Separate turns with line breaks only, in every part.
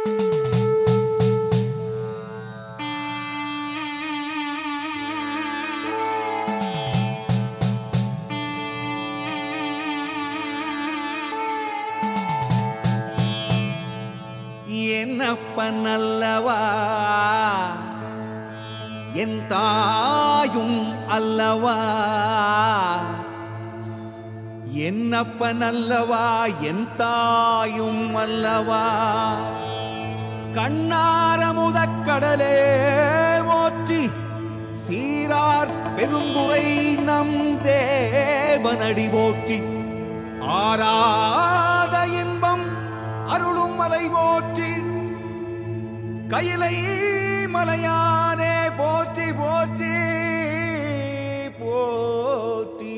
என்னப்பன் அல்லவா என் தாயும் அல்லவா என்னப்பன் அல்லவா என் தாயும் அல்லவா கண்ணார முதக்கடலே போற்றி சீரார் பெருந்துரை நம் தேவனடி போற்றி ஆராத இன்பம் அருளும் மலை போற்றி கையிலை மலையானே போற்றி போற்றி போற்றி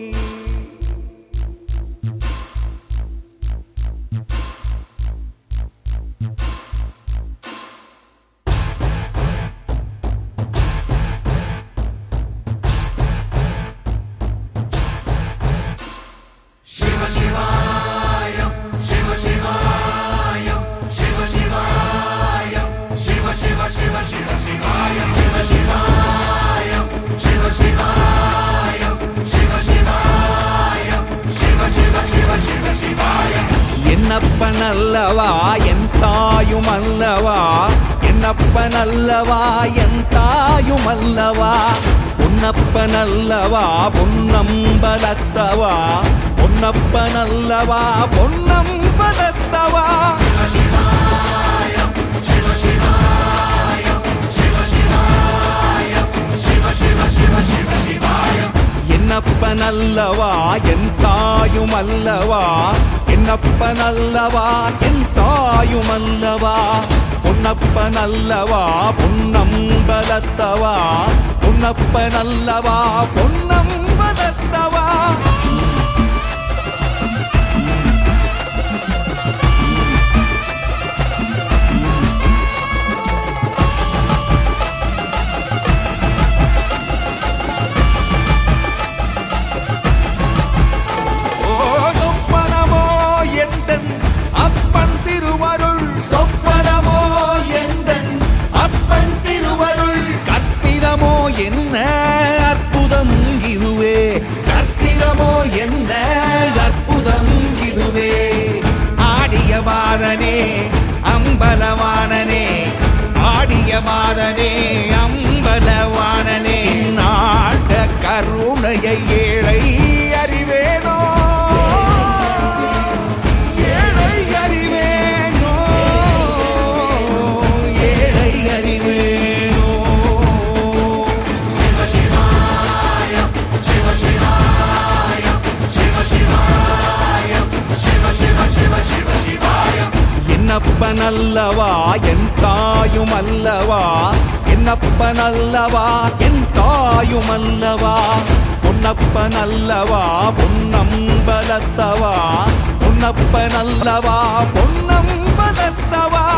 என்னப்பன் அல்லவா என் தாயும் அல்லவா என்னப்பன் அல்லவா என் தாயும் அல்லவா பொன்னப்பன் அல்லவா பொன்னம்பலத்தவா பொன்னப்பன் அல்லவா பொன்னம்பலத்தவா என்னப்பன் அல்லவா என் தாயும் அல்லவா என்னப்பன் அல்லவா என் தாயும் அல்லவா பொன்னப்பன் அல்லவா பொன்னம்பலத்தவா பொன்னப்பன் அல்லவா பொன்னம்பலத்தவா ஓ சொப்பனமோ எந்தன் அப்பன் திருவருள்
சொப்பனமோ எந்தன் அப்பன் திருவருள்
கற்பிதமோ என்ன அற்புதம் இதுவே
கற்பிதமோ என்ன
அற்புதம் இதுவே ஆடிய மாதனே அம்பலவானனே ஆடிய மாதனே அம்பலவானனே நாட கருணையை ஏழை அறிவேனோ ஏழை அறிவேனோ ஏழை அறிவேனோ என்னப்பன் அல்லவா என் தாயும் அல்லவா என்னப்பன் அல்லவா என் தாயும் அல்லவா பொன்னப்பன் அல்லவா பொன்னம்பலத்தவா பொன்னப்பன் அல்லவா பொன்னம்பலத்தவா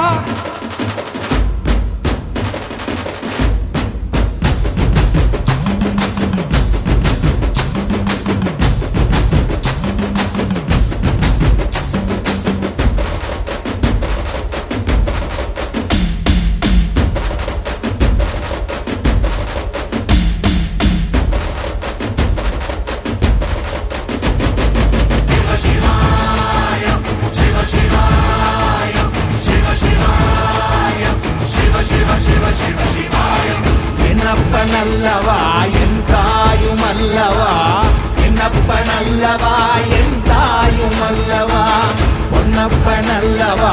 என்னப்பன் அல்லவா என் தாயும் அல்லவா
என்னப்பன் அல்லவா என் தாயும் அல்லவா
பொன்னப்பன் அல்லவா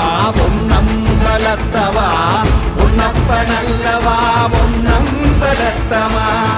பொன்னம்பலத்தவா
உன்னப்பன் அல்லவா
பொன்னம்பலத்தவா